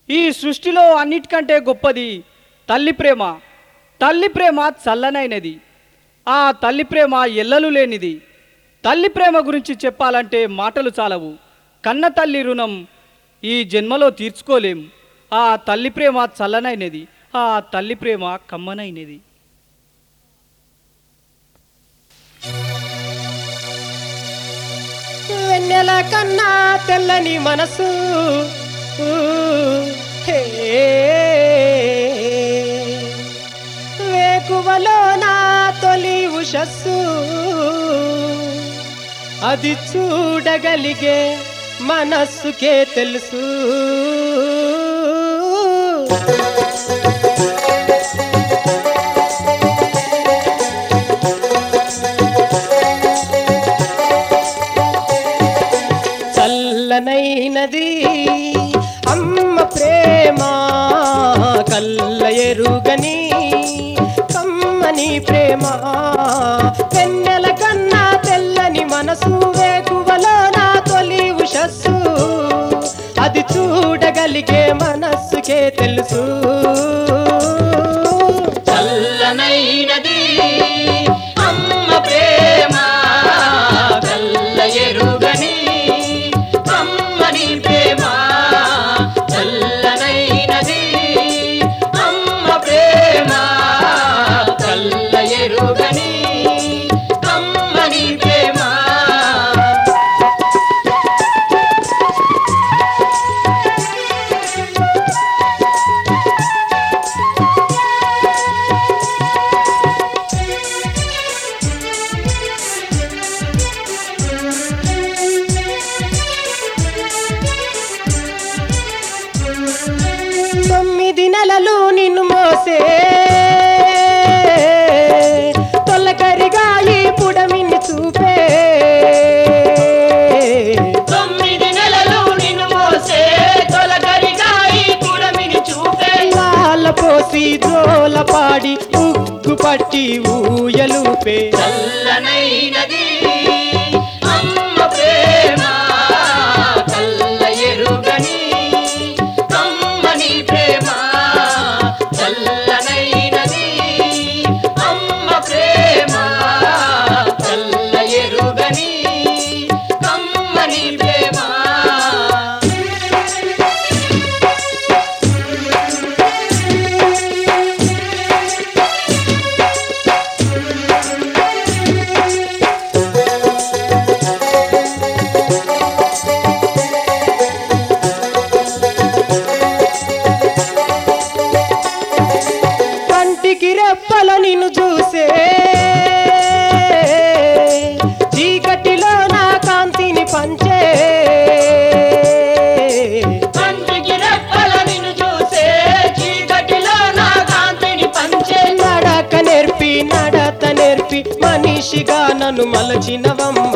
ఈ సృష్టిలో అన్నిటికంటే గొప్పది తల్లి ప్రేమ తల్లి ప్రేమ చల్లనైనది ఆ తల్లి ప్రేమ ఎల్లలు లేనిది తల్లి ప్రేమ గురించి చెప్పాలంటే మాటలు చాలవు కన్న తల్లి రుణం ఈ జన్మలో తీర్చుకోలేం ఆ తల్లి ప్రేమ చల్లనైనది ఆ తల్లి ప్రేమ కమ్మనైనది వెన్నెల కన్నా తెల్లని మనసు ఊ, హే. వేకువలో నా తొలి ఉషస్సు అది చూడగలిగే మనస్సుకే తెలుసు చల్లనైనది అమ్మ ప్రేమ కల్ల ఎరుగని కమ్మని ప్రేమ వెన్నెల కన్నా తెల్లని మనసు వేకువలో నా తొలి ఉషస్సు అది చూడగలిగే మనస్సుకే తెలుసు చల్లనైనది అమ్మ ప్రేమ కల్ల ఎరుగని అమ్మని ప్రేమ చల్లనైనది అమ్మ ప్రేమ కల్ల ఎరుగని అమ్మని ప్రేమ తొమ్మిది నెలలు నిన్ను మోసే తొలకరిగా ఈ పుడమిని చూపే తొమ్మిది నెలలు నిన్ను మోసే తొలగరిగా ఈ పుడమిని చూపే లాల పోసి జోల పాడి ఉగ్గు పట్టి ఊయలుపే చల్లనైనది అమ్మ ప్రేమ కల్ల ఎరుగని అమ్మని ప్రేమ చల్లనైనది అమ్మ ప్రేమ కల్ల ఎరుగని అమ్మని ప్రేమ కంటికి రెప్పల నిన్ను చూసే చీకటిలో నా కాంతిని పంచే కంటికి రెప్పల నిన్ను చూసే చీకటిలో నా కాంతిని పంచే నడక నేర్పి నడత నేర్పి మనిషిగా నన్ను మలచినవమ్మ